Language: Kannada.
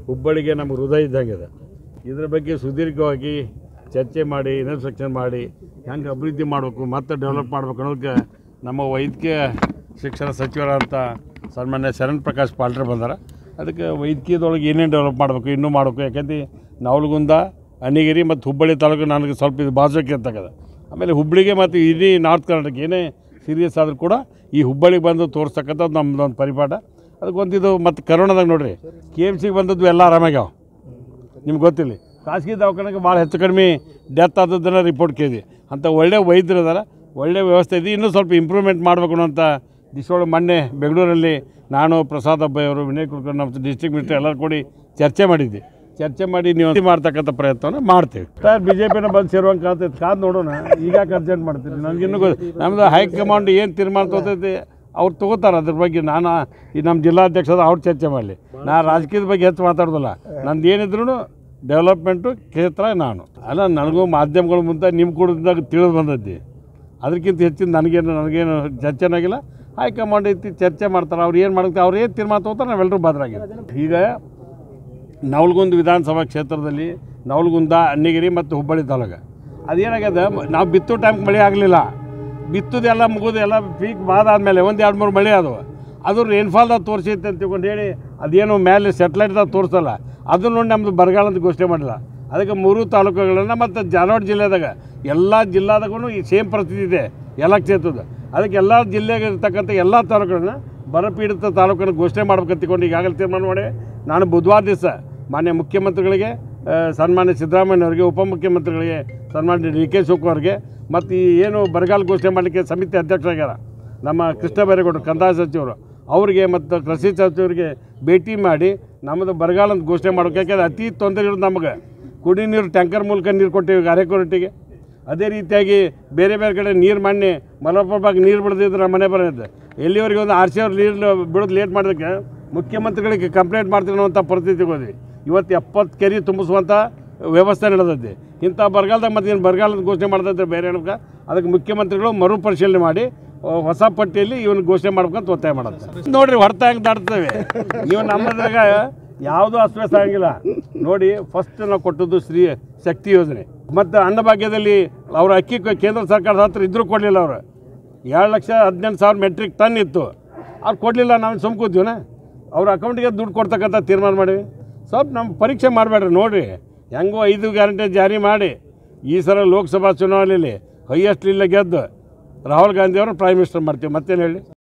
ಹುಬ್ಬಳ್ಳಿಗೆ ನಮ್ಮ ಹೃದಯ ಇದ್ದಂಗಿದೆ ಇದ್ರ ಬಗ್ಗೆ ಸುದೀರ್ಘವಾಗಿ ಚರ್ಚೆ ಮಾಡಿ ಇನ್ಸ್ಪೆಕ್ಷನ್ ಮಾಡಿ ಹೆಂಗೆ ಅಭಿವೃದ್ಧಿ ಮಾಡಬೇಕು ಮತ್ತೆ ಡೆವಲಪ್ ಮಾಡ್ಬೇಕು ಅನ್ನೋದಕ್ಕೆ ನಮ್ಮ ವೈದ್ಯಕೀಯ ಶಿಕ್ಷಣ ಸಚಿವರಂತ ಸನ್ಮಾನ್ಯ ಶರಣ್ ಪ್ರಕಾಶ್ ಪಾಲ್ಟ್ರೆ ಬಂದಾರ ಅದಕ್ಕೆ ವೈದ್ಯಕೀಯದೊಳಗೆ ಏನೇನು ಡೆವಲಪ್ ಮಾಡಬೇಕು ಇನ್ನೂ ಮಾಡಬೇಕು ಯಾಕಂದ್ರೆ ನವಲಗುಂದ ಅಣಿಗಿರಿ ಮತ್ತು ಹುಬ್ಬಳ್ಳಿ ತಾಲೂಕು ನನಗೆ ಸ್ವಲ್ಪ ಇದು ಬಾಜುಕೆ ಅಂತಕ್ಕದ ಆಮೇಲೆ ಹುಬ್ಬಳ್ಳಿಗೆ ಮತ್ತು ಇಡೀ ನಾರ್ತ್ ಕರ್ನಾಟಕ ಏನೇ ಸೀರಿಯಸ್ ಆದರೂ ಕೂಡ ಈ ಹುಬ್ಬಳ್ಳಿಗೆ ಬಂದು ತೋರಿಸ್ತಕ್ಕಂಥದ್ದು ನಮ್ಮದು ಒಂದು ಪರಿಪಾಠ ಅದಕ್ಕೆ ಒಂದಿದು ಮತ್ತು ಕರೋನಾದಾಗ ನೋಡ್ರಿ ಕೆ ಎಮ್ ಸಿಗೆ ಬಂದದ್ದು ಎಲ್ಲ ಆರಾಮಾಗ್ಯಾವ ನಿಮ್ಗೆ ಗೊತ್ತಿಲ್ಲ ಖಾಸಗಿ ದವಾಖಾನೆಗೆ ಭಾಳ ಹೆಚ್ಚು ಕಡಿಮೆ ಡೆತ್ ಆದದ್ದನ್ನು ರಿಪೋರ್ಟ್ ಕೇಳಿದ್ವಿ ಅಂಥ ಒಳ್ಳೆ ವೈದ್ಯರು ಅದಾರ ಒಳ್ಳೆ ವ್ಯವಸ್ಥೆ ಇದೆ ಇನ್ನೂ ಸ್ವಲ್ಪ ಇಂಪ್ರೂವ್ಮೆಂಟ್ ಮಾಡಬೇಕು ಅನ್ನೋಂಥ ದಿಶೆಯೊಳಗೆ ಮೊನ್ನೆ ಬೆಂಗಳೂರಲ್ಲಿ ನಾನು ಪ್ರಸಾದ್ ಅಬ್ಬಾಯಿ ಅವರು ವಿನಯ್ ಕುಲಕರ್ಣಿ ನಮ್ಮ ಡಿಸ್ಟ್ರಿಕ್ಟ್ ಮಿನಿಸ್ಟರ್ ಎಲ್ಲರೂ ಕೂಡಿ ಚರ್ಚೆ ಮಾಡಿದ್ವಿ ಚರ್ಚೆ ಮಾಡಿ ನೀವು ಮಾಡ್ತಕ್ಕಂಥ ಪ್ರಯತ್ನವನ್ನು ಮಾಡ್ತೀವಿ ಸರ್ ಬಿ ಜೆ ಪಿನ ಬಂದು ಸೇರುವಂಗೆ ಕಾಣ್ತೈತೆ ಕಾದು ನೋಡೋಣ ಈಗ ಅರ್ಜೆಂಟ್ ಮಾಡ್ತೀನಿ ನನಗಿನ್ನೂ ಗೊ ನಮ್ಮದು ಹೈಕಮಾಂಡ್ ಏನು ತೀರ್ಮಾನ ತೊಗೊತೈತಿ ಅವ್ರು ತೊಗೋತಾರೆ ಅದ್ರ ಬಗ್ಗೆ ನಾನು ಈ ನಮ್ಮ ಜಿಲ್ಲಾಧ್ಯಕ್ಷದ ಅವ್ರು ಚರ್ಚೆ ಮಾಡಲಿ ನಾ ರಾಜಕೀಯದ ಬಗ್ಗೆ ಹೆಚ್ಚು ಮಾತಾಡೋದಿಲ್ಲ ನಂದು ಏನಿದ್ರು ಡೆವಲಪ್ಮೆಂಟು ಕ್ಷೇತ್ರ ನಾನು ಅಲ್ಲ ನನಗೂ ಮಾಧ್ಯಮಗಳ ಮುಂದೆ ನಿಮ್ಮ ಕೂಡದಾಗ ತಿಳಿದು ಬಂದದ್ದು ಅದಕ್ಕಿಂತ ಹೆಚ್ಚಿನ ನನಗೇನು ನನಗೇನು ಚರ್ಚೆನಾಗಿಲ್ಲ ಹೈಕಮಾಂಡ್ ಐತಿ ಚರ್ಚೆ ಮಾಡ್ತಾರೆ ಅವ್ರು ಏನು ಮಾಡ್ತಾರೆ ಅವ್ರು ಏನು ತೀರ್ಮಾನ ತೊಗೋತಾರೆ ನಾವೆಲ್ಲರೂ ಬದ್ರಾಗಿದ್ದೀವಿ ಈಗ ನವಲಗುಂದ ವಿಧಾನಸಭಾ ಕ್ಷೇತ್ರದಲ್ಲಿ ನವಲಗುಂದ ಅಣ್ಣಿಗಿರಿ ಮತ್ತು ಹುಬ್ಬಳ್ಳಿ ತಾಲೂಕು ಅದೇನಾಗ್ಯದ ನಾವು ಬಿತ್ತೋ ಟೈಮ್ಗೆ ಮಳೆ ಆಗಲಿಲ್ಲ ಬಿತ್ತುದೆಲ್ಲ ಮುಗಿದು ಎಲ್ಲ ಪೀಕ್ ಬಾದಾದ್ಮೇಲೆ ಒಂದು ಎರಡು ಮೂರು ಮಳೆ ಅದು ಅದು ರೇನ್ಫಾಲ್ದಾಗ ತೋರಿಸೈತೆ ಅಂತ ತಿಳ್ಕೊಂಡು ಹೇಳಿ ಅದೇನು ಮೇಲೆ ಸೆಟ್ಲೈಟ್ದಾಗ ತೋರಿಸಲ್ಲ ಅದು ನೋಡಿ ನಮ್ಮದು ಬರಗಾಲ ಅಂತ ಘೋಷಣೆ ಮಾಡಿಲ್ಲ ಅದಕ್ಕೆ ಮೂರು ತಾಲೂಕುಗಳನ್ನು ಮತ್ತು ಜಾರವಾಡ ಜಿಲ್ಲೆದಾಗ ಎಲ್ಲ ಜಿಲ್ಲಾದಾಗೂ ಈ ಸೇಮ್ ಪರಿಸ್ಥಿತಿ ಇದೆ ಎಲ್ಲ ಕ್ಷೇತ್ರದ ಅದಕ್ಕೆ ಎಲ್ಲ ಜಿಲ್ಲೆಗೆ ಇರ್ತಕ್ಕಂಥ ಎಲ್ಲ ತಾಲೂಕುಗಳನ್ನ ಬರಪೀಡಿತ ತಾಲೂಕನ್ನು ಘೋಷಣೆ ಮಾಡ್ಬೇಕಂತ ತಿಳ್ಕೊಂಡು ಈಗಾಗಲೇ ತೀರ್ಮಾನ ಮಾಡಿ ನಾನು ಬುಧವಾರ ದಿವಸ ಮಾನ್ಯ ಮುಖ್ಯಮಂತ್ರಿಗಳಿಗೆ ಆ, ಸನ್ಮಾನ್ಯ ಸಿದ್ದರಾಮಯ್ಯನವರಿಗೆ ಉಪಮುಖ್ಯಮಂತ್ರಿಗಳಿಗೆ ಸನ್ಮಾನ್ಯ ಡಿ ಕೆ ಶಿವಕುಮಾರ್ಗೆ ಮತ್ತು ಈ ಏನು ಬರಗಾಲ ಘೋಷಣೆ ಮಾಡಲಿಕ್ಕೆ ಸಮಿತಿ ಅಧ್ಯಕ್ಷರಾಗ್ಯಾರ ನಮ್ಮ ಕೃಷ್ಣ ಬೈರೇಗೌಡರು ಕಂದಾಯ ಸಚಿವರು ಅವರಿಗೆ ಮತ್ತು ಕೃಷಿ ಸಚಿವರಿಗೆ ಭೇಟಿ ಮಾಡಿ ನಮ್ಮದು ಬರಗಾಲ ಅಂತ ಘೋಷಣೆ ಮಾಡೋಕೆ ಯಾಕೆಂದ್ರೆ ಅತಿ ತೊಂದರೆ ಇರೋದು ನಮಗೆ ಕುಡಿ ನೀರು ಟ್ಯಾಂಕರ್ ಮೂಲಕ ನೀರು ಕೊಟ್ಟಿವಿ ಅರೆಕೊರಟಿಗೆ ಅದೇ ರೀತಿಯಾಗಿ ಬೇರೆ ಬೇರೆ ಕಡೆ ನೀರು ಮಣ್ಣೆ ಮಲಪ್ರಭಾಗ ನೀರು ಬಿಡದಿದ್ರೆ ಮನೆ ಬರೋದು ಎಲ್ಲಿವರೆಗೆ ಒಂದು ಆರ್ ಸಿ ಅವ್ರು ನೀರು ಬಿಡೋದು ಲೇಟ್ ಮಾಡೋದಕ್ಕೆ ಮುಖ್ಯಮಂತ್ರಿಗಳಿಗೆ ಕಂಪ್ಲೇಂಟ್ ಮಾಡ್ತೀವಿ ಅನ್ನೋಂಥ ಪರಿಸ್ಥಿತಿಗೆ ಹೋದ್ವಿ ಇವತ್ತು ಎಪ್ಪತ್ತು ಕೆರೆ ತುಂಬಿಸುವಂಥ ವ್ಯವಸ್ಥೆ ನಡೆದೈತಿ ಇಂಥ ಬರಗಾಲದಾಗ ಮತ್ತೆ ಏನು ಬರಗಾಲದ ಘೋಷಣೆ ಮಾಡ್ದಂದ್ರೆ ಬೇರೆ ಏನಕ್ಕೆ ಅದಕ್ಕೆ ಮುಖ್ಯಮಂತ್ರಿಗಳು ಮರುಪರಿಶೀಲನೆ ಮಾಡಿ ಆ, ಹೊಸ ಪಟ್ಟಿಯಲ್ಲಿ ಇವನು ಘೋಷಣೆ ಮಾಡ್ಬೇಕಂತ ಒತ್ತಾಯ ಮಾಡುತ್ತೆ ನೋಡ್ರಿ ಹೊಡ್ತಾ ಹೆಂಗೆ ದಾಟ್ತೇವೆ ನೀವು ನಮ್ಮದ್ರಾಗ ಯಾವುದೂ ಅಸ್ವಸ್ಥ ಆಗಿಲ್ಲ ನೋಡಿ ಫಸ್ಟ್ ನಾವು ಕೊಟ್ಟದ್ದು ಶ್ರೀ ಶಕ್ತಿ ಯೋಜನೆ ಮತ್ತು ಅನ್ನಭಾಗ್ಯದಲ್ಲಿ ಅವ್ರ ಅಕ್ಕಿ ಕ- ಕೇಂದ್ರ ಸರ್ಕಾರದ ಹತ್ರ ಇದ್ರೂ ಕೊಡಲಿಲ್ಲ ಅವರು ಎರಡು ಲಕ್ಷ ಹದಿನೆಂಟು ಸಾವಿರ ಮೆಟ್ರಿಕ್ ಟನ್ ಇತ್ತು ಅವ್ರು ಕೊಡಲಿಲ್ಲ ನಾವು ಸುಮ್ ಕೂತೀವನ ಅವ್ರ ಅಕೌಂಟಿಗೆ ದುಡ್ಡು ಕೊಡ್ತಕ್ಕಂಥ ತೀರ್ಮಾನ ಮಾಡಿವಿ ಸ್ವಲ್ಪ ನಮ್ಮ ಪರೀಕ್ಷೆ ಮಾಡಬೇಡ್ರಿ ನೋಡಿರಿ ಹೆಂಗೋ ಐದು ಗ್ಯಾರಂಟಿ ಜಾರಿ ಮಾಡಿ ಈ ಸಲ ಲೋಕಸಭಾ ಚುನಾವಣೆಯಲ್ಲಿ ಹೈಯೆಸ್ಟ್ ಇಲ್ಲ ಗೆದ್ದು ರಾಹುಲ್ ಗಾಂಧಿ ಅವರು ಪ್ರೈಮ್ ಮಿನಿಸ್ಟರ್ ಮಾಡ್ತೀವಿ ಮತ್ತೇನು ಹೇಳಿ